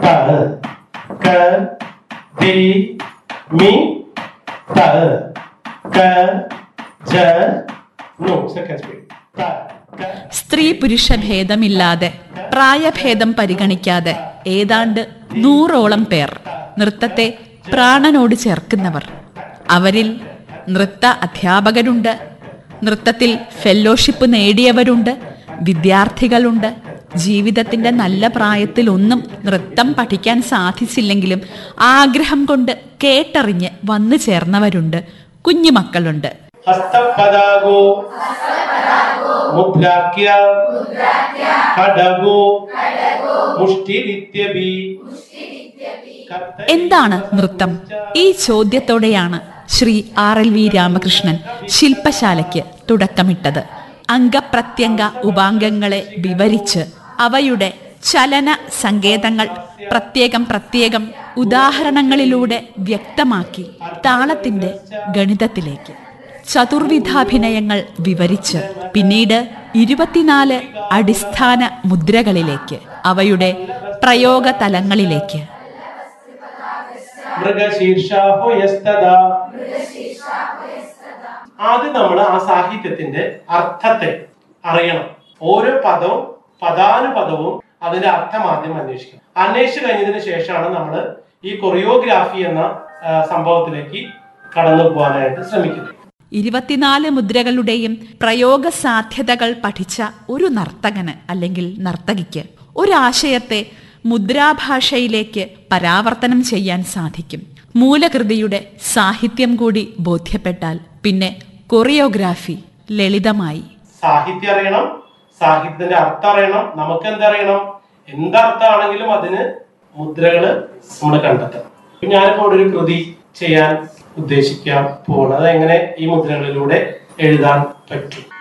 ത ക ദി മി ത ക ജ നോ സെക്കൻഡ് സ്പീഡ് ത ക സ്ത്രീ പുരുഷ ഭേദമില്ലാതെ പ്രായഭേദം പരിഗണിക്കാതെ ഏതാണ്ട് നൂറോളം പേർ നൃത്തത്തെ പ്രാണനോട് ചേർക്കുന്നവർ അവരിൽ നൃത്ത അധ്യാപകരുണ്ട് നൃത്തത്തിൽ ഫെല്ലോഷിപ്പ് നേടിയവരുണ്ട് വിദ്യാർത്ഥികളുണ്ട് ജീവിതത്തിന്റെ നല്ല പ്രായത്തിൽ ഒന്നും നൃത്തം പഠിക്കാൻ സാധിച്ചില്ലെങ്കിലും ആഗ്രഹം കൊണ്ട് കേട്ടറിഞ്ഞ് വന്നു ചേർന്നവരുണ്ട് കുഞ്ഞുമക്കളുണ്ട് ഹസ്തപദാഗോ മുദ്രാക്യ ഖഡഗോ മുഷ്ടിരിത്യഭി എന്താണ് നൃത്തം ഈ ചോദ്യത്തോടെയാണ് Shri R L V Ramakrishnan ശില്പശാലയ്ക്ക് തുടക്കമിട്ടത് അംഗപ്രത്യംഗ ഉപാംഗങ്ങളെ വിവരിച്ച് അവയുടെ ചലന സങ്കേതങ്ങൾ പ്രത്യേകം പ്രത്യേകം ഉദാഹരണങ്ങളിലൂടെ വ്യക്തമാക്കി താളത്തിന്റെ ഗണിതത്തിലേക്ക് ചതുർവിധാഭിനയങ്ങൾ വിവരിച്ച് പിന്നീട് ഇരുപത്തിനാല് അടിസ്ഥാന മുദ്രകളിലേക്ക് അവയുടെ പ്രയോഗ തലങ്ങളിലേക്ക് മൃഗശീർഷാഹോ യസ്തദ ആദ്യം നമ്മൾ ആ സാഹിത്യത്തിന്റെ അർത്ഥത്തെ അറിയണം ഓരോ പദവും പദാനുപദവും അതിന്റെ അർത്ഥം ആദ്യം അന്വേഷിക്കണം അന്വേഷിച്ചു കഴിഞ്ഞതിന് ശേഷമാണ് നമ്മൾ ഈ കൊറിയോഗ്രാഫി എന്ന ആ, സംഭവത്തിലേക്ക് കടന്നു പോകാനായിട്ട് ശ്രമിക്കുന്നത് ഇരുപത്തിനാല് മുദ്രകളുടെയും പ്രയോഗ സാധ്യതകൾ പഠിച്ച ഒരു നർത്തകന് അല്ലെങ്കിൽ നർത്തകിക്ക് ഒരാശയത്തെ മുദ്രാഭാഷയിലേക്ക് പരാവർത്തനം ചെയ്യാൻ സാധിക്കും മൂലകൃതിയുടെ സാഹിത്യം കൂടി ബോധ്യപ്പെട്ടാൽ പിന്നെ കൊറിയോഗ്രാഫി ലളിതമായി സാഹിത്യം അറിയണം സാഹിത്യത്തിന്റെ അർത്ഥം അറിയണം നമുക്ക് എന്തറിയണം എന്തർത്ഥമാണെങ്കിലും അതിന് മുദ്രകള് നമ്മൾ കണ്ടെത്തണം ഇപ്പൊ ഞാനിപ്പോ ഇവിടെ ഒരു കൃതി ചെയ്യാൻ ഉദ്ദേശിക്കാൻ പോകണം അത് എങ്ങനെ ഈ മുദ്രകളിലൂടെ എഴുതാൻ പറ്റും